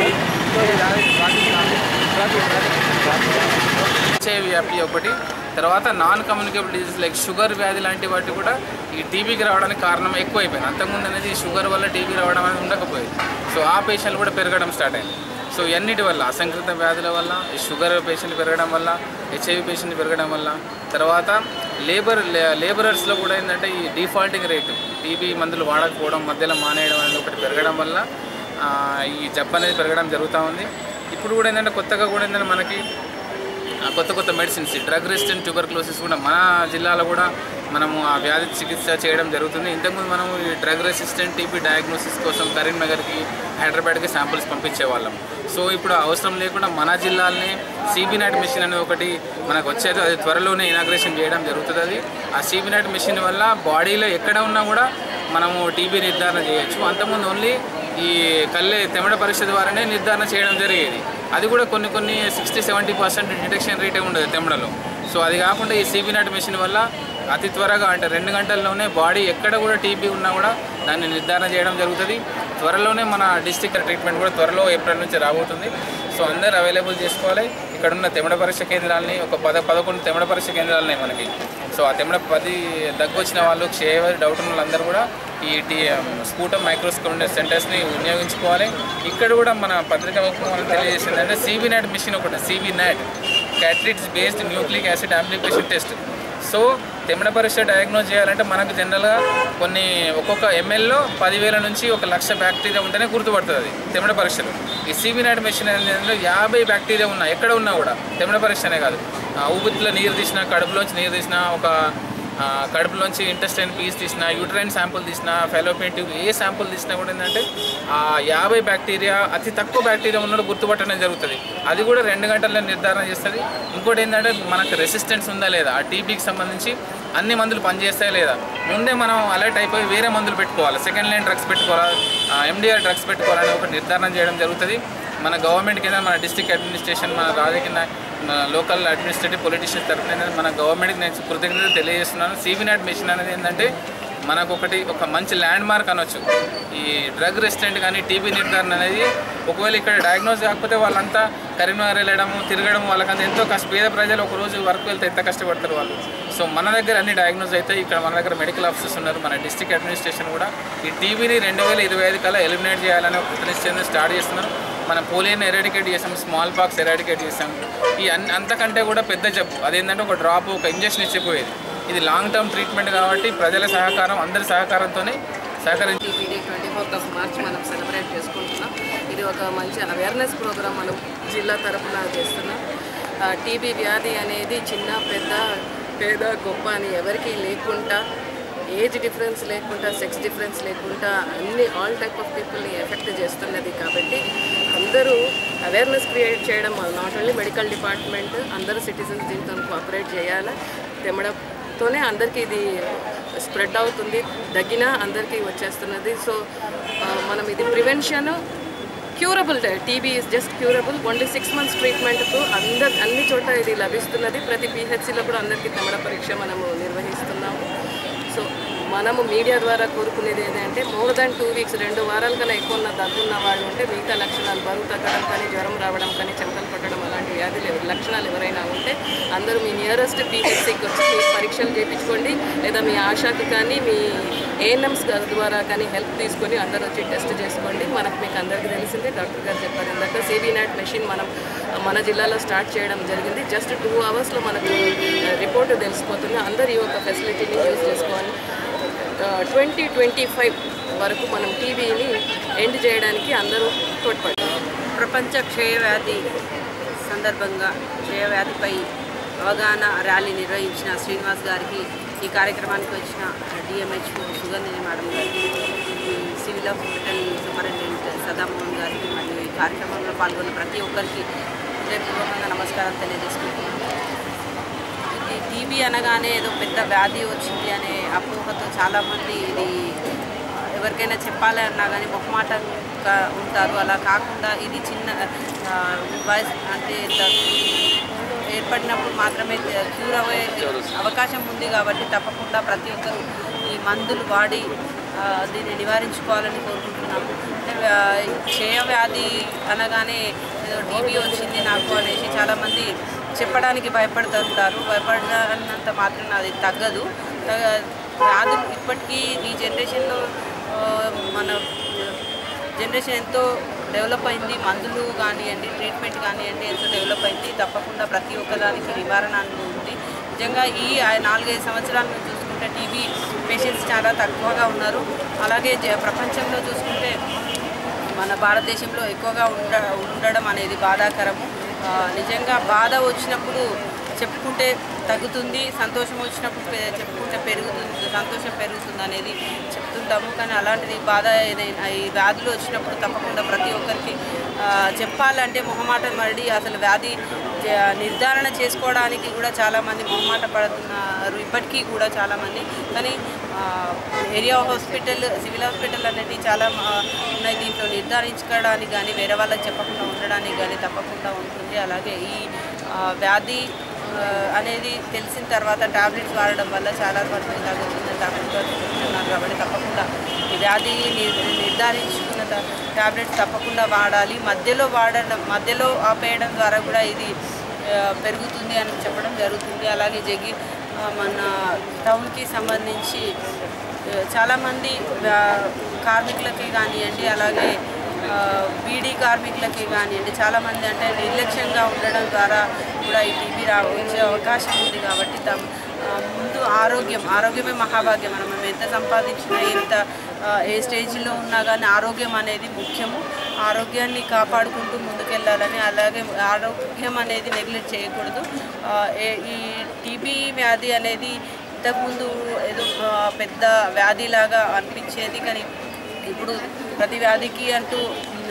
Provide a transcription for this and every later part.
HIV వ్యాప్తి ఒకటి తర్వాత non communicable disease like sugar వ్యాధి లాంటి వాటి కూడా ఈ టీబీకి రావడానికి కారణం ఎక్కువైపోయింది అంతకుముందు అనేది ఈ షుగర్ వల్ల టీబీ రావడం అనేది ఉండకపోయేది సో ఆ పేషెంట్లు కూడా పెరగడం స్టార్ట్ అయింది సో ఇవన్నిటి వల్ల అసంకృత వ్యాధుల వల్ల ఈ షుగర్ పేషెంట్లు పెరగడం వల్ల హెచ్ఐవి పేషెంట్లు పెరగడం వల్ల తర్వాత లేబర్ లేబరర్స్లో కూడా ఏంటంటే ఈ డిఫాల్టింగ్ రేటు టీబీ మందులు వాడకపోవడం మధ్యలో మానేయడం అనేది ఒకటి పెరగడం వల్ల ఆ, ఈ జబ్బు అనేది పెరగడం జరుగుతూ ఉంది ఇప్పుడు కూడా ఏంటంటే కొత్తగా కూడా ఏంటంటే మనకి ఆ కొత్త కొత్త మెడిసిన్స్ డ్రగ్ రెసిస్టెంట్ ట్యూబర్క్లోసిస్ కూడా మన జిల్లాలో కూడా మనము ఆ వ్యాధి చికిత్స చేయడం జరుగుతుంది ఇంతకుముందు మనం ఈ డ్రగ్ రెసిస్టెంట్ టీబీ డయాగ్నోసిస్ కోసం కరీంనగర్కి హైదరాబాద్కి శాంపిల్స్ పంపించేవాళ్ళం సో ఇప్పుడు అవసరం లేకుండా మన జిల్లాలనే సిబి నాట్ మిషన్ అనేది ఒకటి మనకు వచ్చేది అది త్వరలోనే ఇనాగ్రేషన్ చేయడం జరుగుతుంది అది ఆ సిబి నాట్ మిషన్ వల్ల బాడీలో ఎక్కడ ఉన్నా కూడా మనము టీబీ నిర్ధారణ చేయొచ్చు అంతకుముందు ఓన్లీ ఈ కళ్ళే తెమడ పరీక్ష ద్వారానే నిర్ధారణ చేయడం జరిగేది అది కూడా కొన్ని కొన్ని సిక్స్టీ సెవెంటీ పర్సెంట్ డిటెక్షన్ రేటే ఉండదు తెమడలో సో అది కాకుండా ఈ సిబి నాట్ మెషిన్ వల్ల అతి త్వరగా అంటే రెండు గంటల్లోనే బాడీ ఎక్కడ కూడా టీబీ ఉన్నా కూడా దాన్ని నిర్ధారణ చేయడం జరుగుతుంది త్వరలోనే మన డిస్టిక్ ట్రీట్మెంట్ కూడా త్వరలో ఏప్రిల్ నుంచి రాబోతుంది సో అందరు అవైలబుల్ చేసుకోవాలి ఇక్కడ ఉన్న తెమడ పరీక్ష కేంద్రాలని ఒక పద పదకొండు తెమడ పరీక్ష కేంద్రాలు ఉన్నాయి మనకి సో ఆ తెమడ పది దగ్గు వచ్చిన వాళ్ళు క్షయ డౌట్ ఉన్న వాళ్ళందరూ కూడా ఈ టీ స్కూటమ్ మైక్రోస్కోప్ సెంటర్స్ని వినియోగించుకోవాలి ఇక్కడ కూడా మన పత్రిక ముఖం మనం తెలియజేసింది అంటే సిబి నాట్ మిషన్ ఒకటి CB NAAT cartridge based nucleic acid amplification test so తెమిడ పరీక్ష డయాగ్నోజ్ చేయాలంటే మనకు జనరల్గా కొన్ని ఒక్కొక్క ఎంఎల్లో పదివేల నుంచి ఒక లక్ష బ్యాక్టీరియా ఉంటేనే గుర్తుపడుతుంది అది తెమిడ పరీక్షలు ఈ సిబి నాట్ మెషిన్ అనేది యాభై బ్యాక్టీరియా ఉన్నా ఎక్కడ ఉన్నా కూడా తెమిడ పరీక్షనే కాదు ఆ, ఊపిరిలో నీరు తీసిన కడుపులోంచి నీరు తీసిన ఒక ఆ, కడుపులోంచి ఇంటెస్టైన్ పీస్ తీసిన యూట్రైన్ శాంపుల్ తీసిన ఫెలోపిన్ ట్యూబ్ ఏ శాంపుల్ తీసినా కూడా ఏంటంటే ఆ యాభై బ్యాక్టీరియా అతి తక్కువ బ్యాక్టీరియా ఉన్నట్టు గుర్తుపట్టడం జరుగుతుంది అది కూడా రెండు గంటల్లో నిర్ధారణ చేస్తుంది ఇంకోటి ఏంటంటే మనకు రెసిస్టెన్స్ ఉందా లేదా ఆ టీబీకి సంబంధించి అన్ని మందులు పనిచేస్తాయా లేదా ముందే మనం అలర్ట్ అయిపోయి వేరే మందులు పెట్టుకోవాలి సెకండ్ లైన్ డ్రగ్స్ పెట్టుకోవాలి ఎండిఆర్ డ్రగ్స్ పెట్టుకోవాలని ఒక నిర్ధారణ చేయడం జరుగుతుంది మన గవర్నమెంట్ కింద మన డిస్ట్రిక్ట్ అడ్మినిస్ట్రేషన్ మన రాజకీయ నాయ- మన లోకల్ అడ్మినిస్ట్రేటివ్ పొలిటీషియన్స్ తరఫున ఏంటంటే మన గవర్నమెంట్కి నేను కృతజ్ఞతలు తెలియజేస్తున్నాను సివినాట్ మిషన్ అనేది ఏంటంటే మనకు ఒకటి ఒక మంచి ల్యాండ్ మార్క్ అనొచ్చు ఈ డ్రగ్ రెసిస్టెంట్ కానీ టీబీ నిర్ధారణ అనేది ఒకవేళ ఇక్కడ డయాగ్నోస్ కాకపోతే వాళ్ళంతా కరీంనగర్ వెళ్ళడము తిరగడం వాళ్ళకంతా ఎంతో కష్ట పేద ప్రజలు ఒక రోజు వర్క్ వెళ్తే ఎంత కష్టపడతారు వాళ్ళు సో మన దగ్గర అన్ని డయాగ్నోస్ అయితే ఇక్కడ మన దగ్గర మెడికల్ ఆఫీసర్స్ ఉన్నారు మన డిస్ట్రిక్ట్ అడ్మినిస్ట్రేషన్ కూడా ఈ టీబీని రెండు వేల ఇరవై ఐదు కల్లా ఎలిమినేట్ చేయాలని ఒక ప్రతినిశ్చయం స్టార్ట్ చేస్తున్నారు మనం పోలియోని ఎరాడికేట్ చేసాం స్మాల్ పాక్స్ ఎరాడికేట్ చేసాం ఈ అన్ అంతకంటే కూడా పెద్ద జబ్బు అదేంటంటే ఒక డ్రాప్ ఒక ఇంజెక్షన్ ఇచ్చిపోయేది ఇది లాంగ్ టర్మ్ ట్రీట్మెంట్ కాబట్టి ప్రజల సహకారం అందరి సహకారంతోనే సహకరించి TPD twenty fourth of March మనం సెలబ్రేట్ చేసుకుంటున్నాం ఇది ఒక మంచి అవేర్నెస్ ప్రోగ్రామ్ మనం జిల్లా తరఫున చేస్తున్నాం టీబీ వ్యాధి అనేది చిన్న పెద్ద పేద గొప్ప అని ఎవరికీ లేకుండా ఏజ్ డిఫరెన్స్ లేకుండా సెక్స్ డిఫరెన్స్ లేకుండా అన్ని ఆల్ టైప్ ఆఫ్ పీపుల్ని ఎఫెక్ట్ చేస్తున్నది కాబట్టి అందరూ అవేర్నెస్ క్రియేట్ చేయడం నాట్ ఓన్లీ మెడికల్ డిపార్ట్మెంట్ అందరూ సిటిజన్స్ దీంతో కోఆపరేట్ చేయాలి తెమ్మడంతోనే అందరికీ ఇది స్ప్రెడ్ అవుతుంది దగ్గినా అందరికీ వచ్చేస్తున్నది సో ఆ, మనం ఇది prevention curable TB is just curable only six months ట్రీట్మెంట్కు అందరు అన్ని చోట్ల ఇది లభిస్తున్నది ప్రతి పిహెచ్సిలో కూడా అందరికీ తెమ్మడ పరీక్ష మనము నిర్వహిస్తున్నాము సో మనము మీడియా ద్వారా కోరుకునేది ఏంటంటే మోర్ దాన్ టూ వీక్స్ రెండు వారాల కన్నా ఎక్కువ ఉన్న దగ్గున్న వాళ్ళు ఉంటే మిగతా లక్షణాలు బరువు తగ్గడం కానీ జ్వరం రావడం కానీ చెమటలు పట్టడం అలాంటి వ్యాధులు ఎవ- లక్షణాలు ఎవరైనా ఉంటే అందరూ మీ నియరెస్ట్ పిహెచ్సికి వచ్చి మీ పరీక్షలు చేయించుకోండి లేదా మీ ఆశాకి కానీ మీ ఏఎన్ఎంస్ ద్వారా కానీ హెల్ప్ తీసుకొని అందరూ వచ్చి టెస్ట్ చేసుకోండి మనకు మీకు అందరికీ తెలిసిందే డాక్టర్ గారు చెప్పారు ఇందాక సిబీ నాట్ మెషిన్ మనం మన జిల్లాలో స్టార్ట్ చేయడం జరిగింది జస్ట్ టూ అవర్స్లో మనకు రిపోర్ట్ తెలిసిపోతుంది అందరూ ఈ యొక్క ఫెసిలిటీని యూజ్ చేసుకోవాలి ట్వంటీ ట్వంటీ ఫైవ్ వరకు మనం టీవీని ఎండ్ చేయడానికి అందరూ తోడ్పడాలి ప్రపంచ క్షయవ్యాధి సందర్భంగా క్షయవ్యాధిపై అవగాహన ర్యాలీ నిర్వహించిన శ్రీనివాస్ గారికి ఈ కార్యక్రమానికి వచ్చిన డిఎంహెచ్ సుగంధిని మేడం గారికి ఈ సివిల్ హాస్పిటల్ సూపరింటెండెంట్ సదామోహన్ గారికి మరియు ఈ కార్యక్రమంలో పాల్గొన్న ప్రతి ఒక్కరికి హృదయపూర్వకంగా నమస్కారం తెలియజేసుకుంటున్నాను ఇది టీబీ అనగానే ఏదో పెద్ద వ్యాధి వచ్చింది అనే అపోహతో చాలామంది ఇది ఎవరికైనా చెప్పాలి అన్నా కానీ మొహమాటంగా ఉంటారు అలా కాకుండా ఇది చిన్న ఆ, వయసు అంటే ద- ఏర్పడినప్పుడు మాత్రమే క్యూర్ అయ్యే అవకాశం ఉంది కాబట్టి తప్పకుండా ప్రతి ఒక్కరు ఈ మందులు వాడి ఆ, దీన్ని నివారించుకోవాలని కోరుకుంటున్నాము అంటే ఆ, క్షయ వ్యాధి అనగానే ఏదో టీబీ వచ్చింది నాకు అనేసి చాలామంది చెప్పడానికి భయపడుతుంటారు భయపడినంత మాత్రం అది తగ్గదు తగ- వ్యాధులు ఇప్పటికీ ఈ జనరేషన్లో ఆ, మన జనరేషన్ ఎంతో డెవలప్ అయింది మందులు కానివ్వండి ట్రీట్మెంట్ కానివ్వండి ఎంతో డెవలప్ అయింది తప్పకుండా ప్రతి ఒక్కదానికి నివారణ అనేది ఉంది నిజంగా ఈ ఆ- నాలుగైదు సంవత్సరాల నుంచి చూసుకుంటే టీబీ పేషెంట్స్ చాలా తక్కువగా ఉన్నారు అలాగే జ- ప్రపంచంలో చూసుకుంటే మన భారతదేశంలో ఎక్కువగా ఉండ ఉండడం అనేది బాధాకరము ఆ, నిజంగా బాధ వచ్చినప్పుడు చెప్పుకుంటే తగ్గుతుంది సంతోషం వచ్చినప్పుడు పె- చెప్పుకుంటే పెరుగుతుంది సంతోషం పెరుగుతుంది అనేది చెప్తుంటాము కానీ అలాంటిది బాధ ఏదైనా ఈ వ్యాధులు వచ్చినప్పుడు తప్పకుండా ప్రతి ఒక్కరికి ఆ, చెప్పాలంటే మొహమాటం మరడి అసలు వ్యాధి జ- నిర్ధారణ చేసుకోవడానికి కూడా చాలామంది మొహమాట పడుతున్నారు ఇప్పటికీ కూడా చాలామంది కానీ ఆ, ఏరియా హాస్పిటల్ సివిల్ హాస్పిటల్ అనేది చాలా ఆ, ఉన్నాయి దీంట్లో నిర్ధారించుకోవడానికి కానీ వేరే వాళ్ళకి చెప్పకుండా ఉండడానికి కానీ తప్పకుండా ఉంటుంది అలాగే ఈ ఆ, వ్యాధి ఆ, అనేది తెలిసిన తర్వాత టాబ్లెట్స్ వాడడం వల్ల చాలా వరకు తగ్గుతుంది డాక్టర్ గారు చెప్తున్నారు కాబట్టి తప్పకుండా ఈ వ్యాధి నిర్- నిర్ధారించుకున్న టాబ్లెట్స్ తప్పకుండా వాడాలి మధ్యలో వాడడం మధ్యలో ఆపేయడం ద్వారా కూడా ఇది ఆ, పెరుగుతుంది అని చెప్పడం జరుగుతుంది అలాగే జగి ఆ, మన టౌన్కి సంబంధించి ఆ, చాలామంది ఆ, కార్మికులకి కానివ్వండి అలాగే ఆ, బీడీ కార్మికులకి కానివ్వండి చాలామంది అంటే నిర్లక్ష్యంగా ఉండడం ద్వారా కూడా ఈ టీబీ రా వచ్చే అవకాశం ఉంది కాబట్టి తమ ఆ, ముందు ఆరోగ్యం ఆరోగ్యమే మహాభాగ్యం మనం మనం ఎంత సంపాదించినా ఎంత ఆ, ఏ స్టేజ్లో ఉన్నా కానీ ఆరోగ్యం అనేది ముఖ్యము ఆరోగ్యాన్ని కాపాడుకుంటూ ముందుకెళ్ళాలని అలాగే ఆరోగ్యం అనేది నెగ్లెక్ట్ చేయకూడదు ఆ, ఏ- ఈ టీబీ వ్యాధి అనేది ఇంతకుముందు ఏదో ఆ, పెద్ద వ్యాధిలాగా అనిపించేది కానీ ఇప్పుడు ప్రతి వ్యాధికి అంటూ ఉన్న,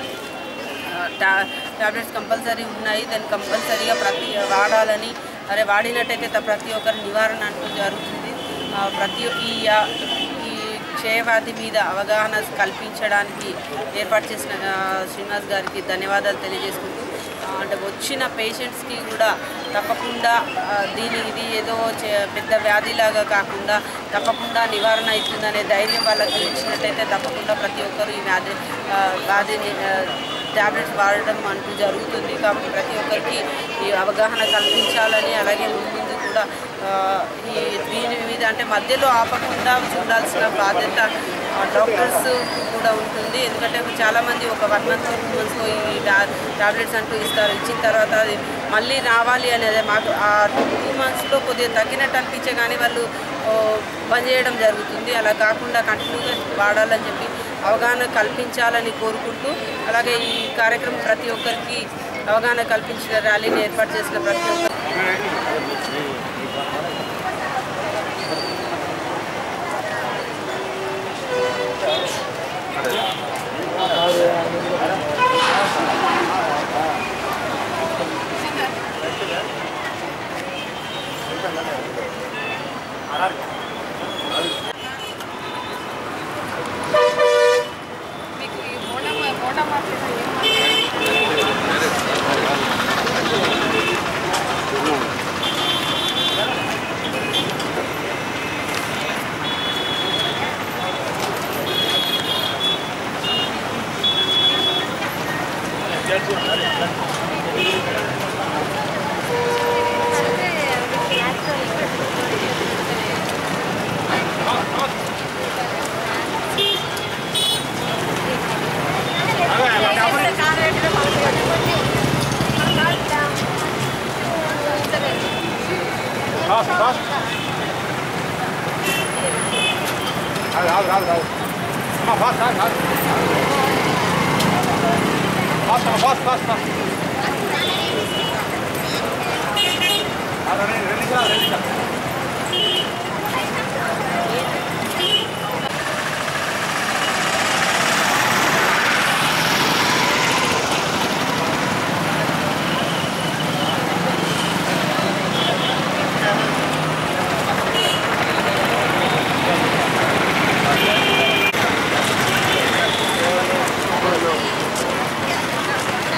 ఆ, టా టాబ్లెట్స్ కంపల్సరీ ఉన్నాయి దాన్ని కంపల్సరీగా ప్రతి వాడాలని అరే వాడినట్టయితే త- ప్రతి ఒక్కరి నివారణ అంటూ జరుగుతుంది ఆ, ప్రతి ఈ ఆ, ఈ క్షయవ్యాధి మీద అవగాహన కల్పించడానికి ఏర్పాటు చేసిన ఆ, శ్రీనివాస్ గారికి ధన్యవాదాలు తెలియజేసుకుంటూ ఆ, అంటే వచ్చిన పేషెంట్స్కి కూడా తప్పకుండా ఆ, దీని ఇది ఏదో చే- పెద్ద వ్యాధిలాగా కాకుండా తప్పకుండా నివారణ అవుతుందనే ధైర్యం వాళ్ళకి ఇచ్చినట్టయితే తప్పకుండా ప్రతి ఒక్కరు ఈ వ్యాధి ఆ, వ్యాధిని ట్యాబ్లెట్స్ వాడడం అంటూ జరుగుతుంది కాబట్టి ప్రతి ఒక్కరికి ఈ అవగాహన కల్పించాలని అలాగే ముందు ముందు కూడా ఆ, ఈ దీని మీద అంటే మధ్యలో ఆపకుండా చూడాల్సిన బాధ్యత డాక్టర్స్ కూడా ఉంటుంది ఎందుకంటే చాలామంది ఒక వన్ మంత్ టూ మంత్స్లో ఈ టాబ్లెట్స్ అంటూ ఇస్తారు ఇచ్చిన తర్వాత అది మళ్ళీ రావాలి అనేది మాకు ఆ టూ మంత్స్లో కొద్దిగా తగ్గినట్టు అనిపించే కానీ వాళ్ళు ఓ, బంద్ చేయడం జరుగుతుంది అలా కాకుండా కంటిన్యూగా వాడాలని చెప్పి అవగాహన కల్పించాలని కోరుకుంటూ అలాగే ఈ కార్యక్రమం ప్రతి ఒక్కరికి అవగాహన కల్పించిన ర్యాలీని ఏర్పాటు చేసిన ప్రతి ఒక్కరికి మీకు ఈ మోడా మోడా మార్కెట్ ఏం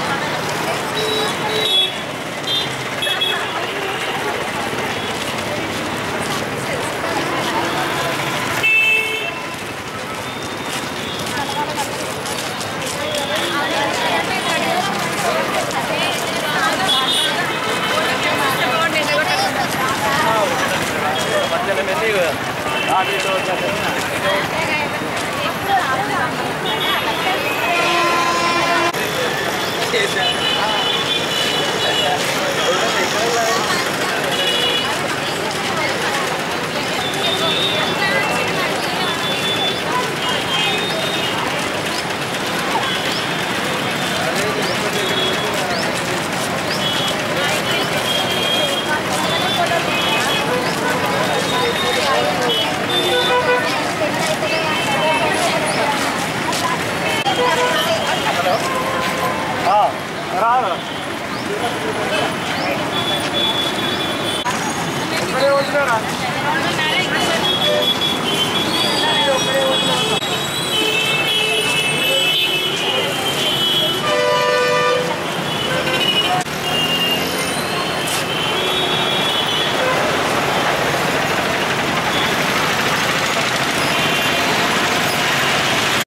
Thank రాదు